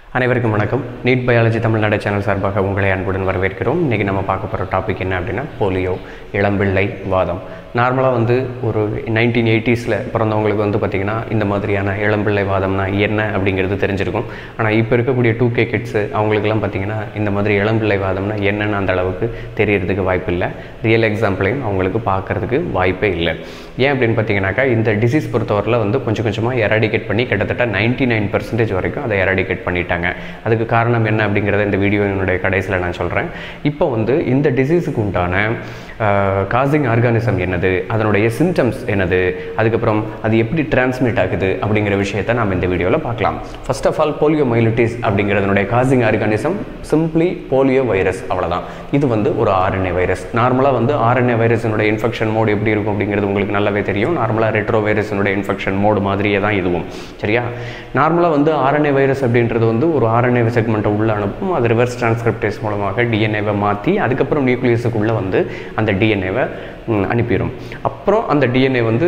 அனைவருக்கும் வணக்கம் NEET biology Tamil Nadu channel சார்பாக உங்களை அன்புடன் வரவேற்கிறோம் இன்றைக்கி நம்ம பார்க்க போகிற டாபிக் என்ன அப்படின்னா போலியோ இளம்பிள்ளை வாதம் நார்மலாக வந்து ஒரு நைன்டீன் எயிட்டிஸில் பிறந்தவங்களுக்கு வந்து பார்த்திங்கன்னா இந்த மாதிரியான இளம்பிள்ளை வாதம்னா என்ன அப்படிங்கிறது தெரிஞ்சிருக்கும் ஆனால் இப்போ இருக்கக்கூடிய டூ கே கிட்ஸு அவங்களுக்குலாம் பார்த்திங்கன்னா இந்த மாதிரி இளம்பிள்ளை வாதம்னா என்னன்னு அந்த அளவுக்கு தெரியறதுக்கு வாய்ப்பு இல்லை ரியல் எக்ஸாம்பிளையும் அவங்களுக்கு பார்க்கறதுக்கு வாய்ப்பே இல்லை ஏன் அப்படின்னு பார்த்தீங்கன்னாக்கா இந்த டிசீஸ் பொறுத்தவரையில் வந்து கொஞ்சம் கொஞ்சமாக எராடிகேட் பண்ணி கிட்டத்தட்ட நைன்டி நைன் பர்சன்டேஜ் வரைக்கும் அதை எராடிகேட் பண்ணிட்டாங்க அதுக்கு காரணம் என்ன அப்படிங்கிறத இந்த வீடியோனுடைய கடைசியில் நான் சொல்கிறேன் இப்போ வந்து இந்த டிசீஸுக்கு உண்டான காசிங் ஆர்கானிசம் என்னது அதனுடைய சிம்டம்ஸ் என்னது அதுக்கப்புறம் அது எப்படி டிரான்ஸ்மிட் ஆகுது அப்படிங்கிற விஷயத்தை நம்ம இந்த வீடியோவில் பார்க்கலாம் first of all poliomyelitis அப்படிங்கிறதனுடைய causing organism simply polio virus அவ்வளோதான் இது வந்து ஒரு ஆர்என்ஏ வைரஸ் நார்மலாக வந்து ஆர்என்ஏ வைரஸினுடைய இன்ஃபெக்ஷன் மோடு எப்படி இருக்கும் அப்படிங்கிறது உங்களுக்கு நல்லாவே தெரியும் நார்மலாக ரெட்ரோ வைரஸினுடைய இன்ஃபெக்ஷன் மோடு மாதிரியே தான் இதுவும் சரியா நார்மலாக வந்து ஆர்என்ஏ வைரஸ் அப்படின்றது வந்து ஒரு ஆர்என்ஏ செக்மெண்ட்டை உள்ள அனுப்பும் அது ரிவர்ஸ் டிரான்ஸ்கிரிப்டேஸ் மூலமாக டிஎன்ஏவை மாற்றி அதுக்கப்புறம் நியூக்ளியஸுக்குள்ளே வந்து அந்த டிஎன்ஏவை அனுப்பிடும் அப்புறம் அந்த டிஎன்ஏ வந்து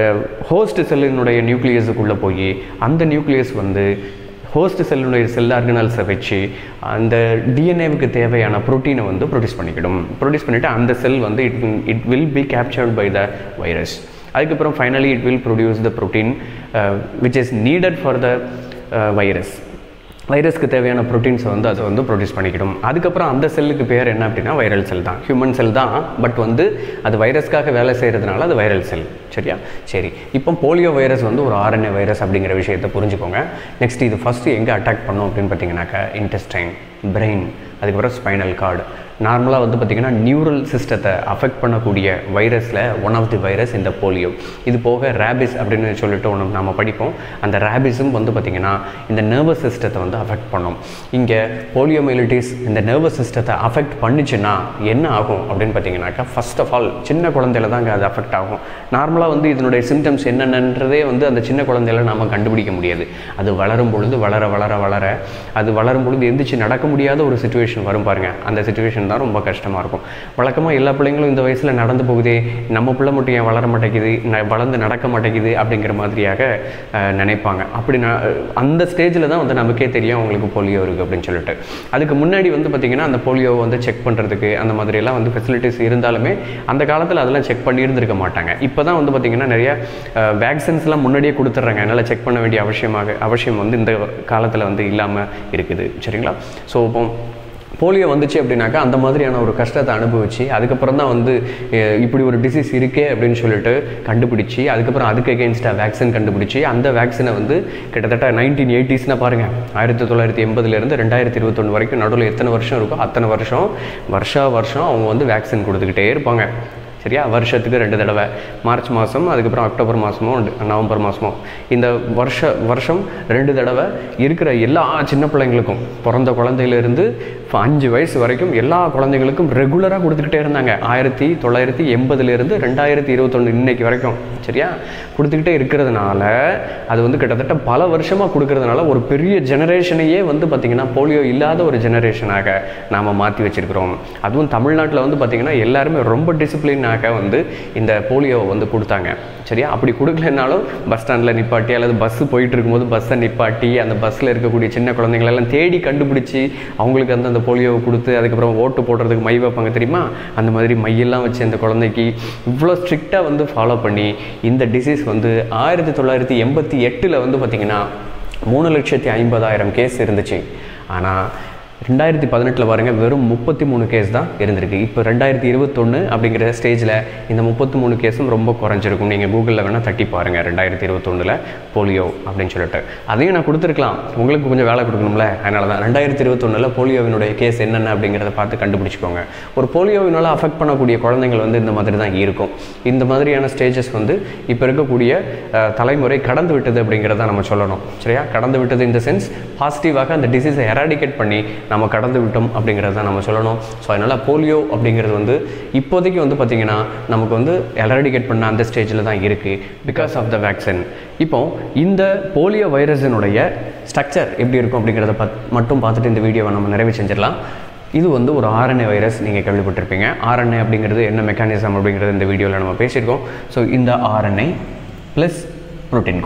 ஹோஸ்ட் செல்லினுடைய நியூக்ளியஸுக்குள்ளே போய் அந்த நியூக்ளியஸ் வந்து ஹோஸ்ட் செல்லுடைய செல் ஆர்கனல்ஸை வச்சு அந்த டிஎன்ஏவுக்கு தேவையான ப்ரோட்டீனை வந்து ப்ரொடியூஸ் பண்ணிக்கிடும் ப்ரொடியூஸ் பண்ணிவிட்டு அந்த செல் வந்து it it will be captured by the virus அதுக்கப்புறம் finally it will produce the protein which is needed for the virus வைரஸ்க்கு தேவையான ப்ரோட்டீன்ஸை வந்து அதை வந்து ப்ரொடியூஸ் பண்ணிக்கிடும் அதுக்கப்புறம் அந்த செல்லுக்கு பேர் என்ன அப்படின்னா வைரல் செல் தான் ஹியூமன் செல் தான் பட் வந்து அது வைரஸ்க்காக வேலை செய்கிறதுனால அது வைரல் செல் சரியா சரி இப்போ போலியோ வைரஸ் வந்து ஒரு ஆர்என்ஏ வைரஸ் அப்படிங்கிற விஷயத்தை புரிஞ்சுக்கோங்க நெக்ஸ்ட் இது ஃபஸ்ட்டு எங்கே அட்டாக் பண்ணும் அப்படின்னு பார்த்தீங்கன்னாக்கா இன்டெஸ்டைன் பிரெயின் அதுக்கப்புறம் ஸ்பைனல் கார்டு நார்மலாக வந்து பார்த்திங்கன்னா நியூரல் சிஸ்டத்தை அஃபெக்ட் பண்ணக்கூடிய வைரஸில் ஒன் ஆஃப் தி வைரஸ் இந்த போலியோ இது போக ரேபிஸ் அப்படின்னு சொல்லிட்டு ஒன்று நம்ம படிப்போம் அந்த ரேபிஸும் வந்து பார்த்திங்கன்னா இந்த நர்வஸ் சிஸ்டத்தை வந்து அஃபெக்ட் பண்ணும் இங்கே போலியோமைலிட்டிஸ் இந்த நர்வஸ் சிஸ்டத்தை அஃபெக்ட் பண்ணிச்சுன்னா என்ன ஆகும் அப்படின்னு பார்த்தீங்கன்னாக்கா ஃபஸ்ட் ஆஃப் ஆல் சின்ன குழந்தையில தான் அது அஃபெக்ட் ஆகும் நார்மலாக வந்து இதனுடைய சிம்டம்ஸ் என்னென்னன்றதே வந்து அந்த சின்ன குழந்தையில நாம் கண்டுபிடிக்க முடியாது அது வளரும் பொழுது வளர வளர வளர அது வளரும் பொழுது எந்திரிச்சு நடக்க முடியாத ஒரு சுச்சுவேஷன் வரும் பாருங்கள் அந்த சுச்சுவேஷன் தான் ரொம்ப கஷ்டமாக இருக்கும் வழக்கமாக எல்லா பிள்ளைங்களும் இந்த வயசில் நடந்து போகுதே நம்ம பிள்ளை மட்டும் ஏன் வளர மாட்டேங்குது ந வளர்ந்து நடக்க மாட்டேங்குது அப்படிங்கிற மாதிரியாக நினைப்பாங்க அப்படி ந அந்த ஸ்டேஜில் தான் வந்து நமக்கே தெரியும் அவங்களுக்கு போலியோ இருக்குது அப்படின்னு சொல்லிட்டு அதுக்கு முன்னாடி வந்து பார்த்திங்கன்னா அந்த போலியோவை வந்து செக் பண்ணுறதுக்கு அந்த மாதிரியெல்லாம் வந்து ஃபெசிலிட்டிஸ் இருந்தாலுமே அந்த காலத்தில் அதெல்லாம் செக் பண்ணியிருந்திருக்க மாட்டாங்க இப்போ தான் வந்து பார்த்திங்கன்னா நிறைய வேக்சின்ஸ்லாம் முன்னாடியே கொடுத்துட்றாங்க அதனால் செக் பண்ண வேண்டிய அவசியமாக அவசியம் வந்து இந்த காலத்தில் வந்து இல்லாமல் இருக்குது சரிங்களா ஸோ இப்போ போலியோ வந்துச்சு அப்படின்னாக்கா அந்த மாதிரியான ஒரு கஷ்டத்தை அனுபவிச்சு அதுக்கப்புறம் தான் வந்து இப்படி ஒரு டிசீஸ் இருக்கே அப்படின்னு சொல்லிட்டு கண்டுபிடிச்சி அதுக்கப்புறம் அதுக்கு எகென்ஸ்டாக வேக்சின் கண்டுபிடிச்சி அந்த வேக்சினை வந்து கிட்டத்தட்ட நைன்டீன் எயிட்டிஸ்னால் பாருங்கள் ஆயிரத்தி தொள்ளாயிரத்தி எண்பதுலேருந்து ரெண்டாயிரத்தி இருபத்தொன்று வரைக்கும் நடுவில் எத்தனை வருஷம் இருக்கோ அத்தனை வருஷம் வருஷா வருஷம் அவங்க வந்து வேக்சின் கொடுத்துக்கிட்டே இருப்பாங்க சரியா வருஷத்துக்கு ரெண்டு தடவை மார்ச் மாதம் அதுக்கப்புறம் அக்டோபர் மாதமோ நவம்பர் மாதமோ இந்த வருஷ வருஷம் ரெண்டு தடவை இருக்கிற எல்லா சின்ன பிள்ளைங்களுக்கும் பிறந்த குழந்தையிலேருந்து அஞ்சு வயசு வரைக்கும் எல்லா குழந்தைங்களுக்கும் ரெகுலராக கொடுத்துக்கிட்டே இருந்தாங்க ஆயிரத்தி தொள்ளாயிரத்தி எண்பதுலேருந்து ரெண்டாயிரத்தி இருபத்தொன்று இன்னைக்கு வரைக்கும் சரியா கொடுத்துக்கிட்டே இருக்கிறதுனால அது வந்து கிட்டத்தட்ட பல வருஷமாக கொடுக்கறதுனால ஒரு பெரிய ஜெனரேஷனையே வந்து பார்த்திங்கன்னா போலியோ இல்லாத ஒரு ஜெனரேஷனாக நாம் மாற்றி வச்சுருக்கிறோம் அதுவும் தமிழ்நாட்டில் வந்து பார்த்திங்கன்னா எல்லாருமே ரொம்ப டிசிப்ளினாக வந்து இந்த போலியோவை வந்து கொடுத்தாங்க சரியா அப்படி கொடுக்கலனாலும் பஸ் ஸ்டாண்டில் நிப்பாட்டி அல்லது பஸ்ஸு போயிட்டு இருக்கும்போது பஸ்ஸை நிப்பாட்டி அந்த பஸ்ஸில் இருக்கக்கூடிய சின்ன குழந்தைங்களெல்லாம் தேடி கண்டுபிடிச்சி அவங்களுக்கு வந்து அந்த போலியோவை கொடுத்து அதுக்கப்புறம் ஓட்டு போடுறதுக்கு மை வைப்பாங்க தெரியுமா அந்த மாதிரி மையெல்லாம் வச்சு அந்த குழந்தைக்கு இவ்வளோ ஸ்ட்ரிக்டாக வந்து ஃபாலோ பண்ணி இந்த டிசீஸ் வந்து ஆயிரத்தி தொள்ளாயிரத்தி எண்பத்தி எட்டில் வந்து பார்த்திங்கன்னா மூணு லட்சத்தி ஐம்பதாயிரம் கேஸ் இருந்துச்சு ஆனால் ரெண்டாயிரத்தி பதினெட்டில் பாருங்கள் வெறும் முப்பத்தி மூணு கேஸ் தான் இருந்திருக்கு இப்போ ரெண்டாயிரத்தி இருபத்தொன்று அப்படிங்கிற ஸ்டேஜில் இந்த முப்பத்தி மூணு கேஸும் ரொம்ப குறைஞ்சிருக்கும் நீங்கள் கூகுளில் வேணால் தட்டி பாருங்கள் ரெண்டாயிரத்தி இருபத்தொன்னில் போலியோ அப்படின்னு சொல்லிட்டு அதையும் நான் கொடுத்துருக்கலாம் உங்களுக்கு கொஞ்சம் வேலை கொடுக்கணும்ல அதனால தான் ரெண்டாயிரத்தி இருபத்தொன்னில் போலியோவினுடைய கேஸ் என்னென்ன அப்படிங்கிறத பார்த்து கண்டுபிடிச்சிக்கோங்க ஒரு போலியோவினால் அஃபெக்ட் பண்ணக்கூடிய குழந்தைங்கள் வந்து இந்த மாதிரி தான் இருக்கும் இந்த மாதிரியான ஸ்டேஜஸ் வந்து இப்போ இருக்கக்கூடிய தலைமுறை கடந்து விட்டது அப்படிங்கிறத நம்ம சொல்லணும் சரியா கடந்து விட்டது இந்த சென்ஸ் பாசிட்டிவாக அந்த டிசீஸை எராடிகேட் பண்ணி நம்ம கடந்து விட்டோம் அப்படிங்கிறத நம்ம சொல்லணும் ஸோ அதனால் போலியோ அப்படிங்கிறது வந்து இப்போதைக்கு வந்து பார்த்திங்கன்னா நமக்கு வந்து எராடிகேட் பண்ண அந்த ஸ்டேஜில் தான் இருக்குது பிகாஸ் ஆஃப் த வேக்சின் இப்போ இந்த போலியோ வைரஸினுடைய ஸ்ட்ரக்சர் எப்படி இருக்கும் அப்படிங்கிறத பத் மட்டும் பார்த்துட்டு இந்த வீடியோவை நம்ம நிறைவு செஞ்சிடலாம் இது வந்து ஒரு ஆர்என்ஏ வைரஸ் நீங்கள் கேள்விப்பட்டிருப்பீங்க ஆர்என்ஏ அப்படிங்கிறது என்ன மெக்கானிசம் அப்படிங்கிறது இந்த வீடியோவில் நம்ம பேசியிருக்கோம் ஸோ இந்த ஆர்என்ஏ ப்ளஸ் ப்ரோட்டீன் கோட்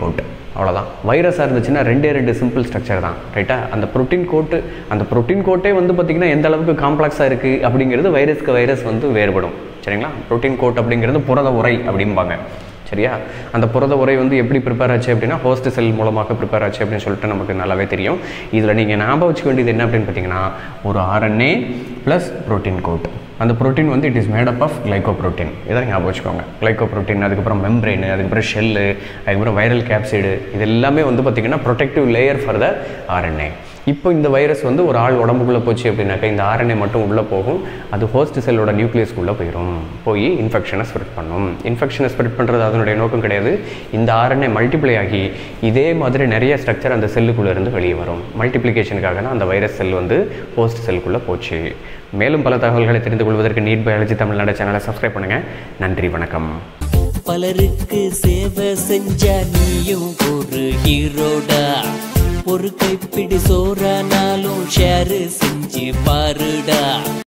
அவ்வளோதான் வைரஸாக இருந்துச்சுன்னா ரெண்டே ரெண்டு சிம்பிள் ஸ்ட்ரக்சர் தான் ரைட்டா அந்த ப்ரோட்டீன் கோட்டு அந்த ப்ரோட்டீன் கோட்டே வந்து பார்த்திங்கன்னா எந்த அளவுக்கு காம்ப்ளெக்ஸாக இருக்குது அப்படிங்கிறது வைரஸ்க்கு வைரஸ் வந்து வேறுபடும் சரிங்களா ப்ரோட்டீன் கோட் அப்படிங்கிறது புரத உரை அப்படிம்பாங்க சரியா அந்த புரத உரை வந்து எப்படி ப்ரிப்பேர் ஆச்சு அப்படின்னா ஹோஸ்ட் செல் மூலமாக ப்ரிப்பேர் ஆச்சு அப்படின்னு சொல்லிட்டு நமக்கு நல்லாவே தெரியும் இதில் நீங்கள் ஞாபகம் வச்சுக்க வேண்டியது என்ன அப்படின்னு பார்த்தீங்கன்னா ஒரு ஆர்என்ஏ ப்ளஸ் ப்ரோட்டீன் கோட் அந்த ப்ரோட்டீன் வந்து it is made up of glycoprotein இதை ஞாபகம் வச்சுக்கோங்க கிளைகோ ப்ரோட்டீன் அதுக்கப்புறம் மெம்ப்ரெயின் அதுக்கப்புறம் ஷெல்லு அதுக்கப்புறம் வைரல் கேப்சைடு இது எல்லாமே வந்து பார்த்திங்கன்னா protective layer for the RNA இப்போ இந்த வைரஸ் வந்து ஒரு ஆள் உடம்புக்குள்ளே போச்சு அப்படின்னாக்கா இந்த ஆர்என்ஏ மட்டும் உள்ளே போகும் அது ஹோஸ்ட் செல்லோட நியூக்ளியஸ்க்குள்ளே போயிடும் போய் இன்ஃபெக்ஷனை ஸ்ப்ரெட் பண்ணும் இன்ஃபெக்ஷனை ஸ்ப்ரெட் பண்ணுறது அதனுடைய நோக்கம் கிடையாது இந்த ஆர்என்ஏ மல்டிப்ளை ஆகி இதே மாதிரி நிறைய ஸ்ட்ரக்சர் அந்த செல்லுக்குள்ளே இருந்து வெளியே வரும் மல்டிப்ளிகேஷனுக்காக தான் அந்த வைரஸ் செல் வந்து ஹோஸ்ட் செல்லுக்குள்ளே போச்சு மேலும் பல தகவல்களை தெரிந்து கொள்வதற்கு நீட் பயாலஜி தமிழ்நாடு சேனலை சப்ஸ்கிரைப் பண்ணுங்கள் நன்றி வணக்கம் பலருக்கு சேவை செஞ்ச நீயும் ஒரு ஹீரோடா ஒரு கைப்பிடி சோறானாலும் ஷேர் செஞ்சு பாருடா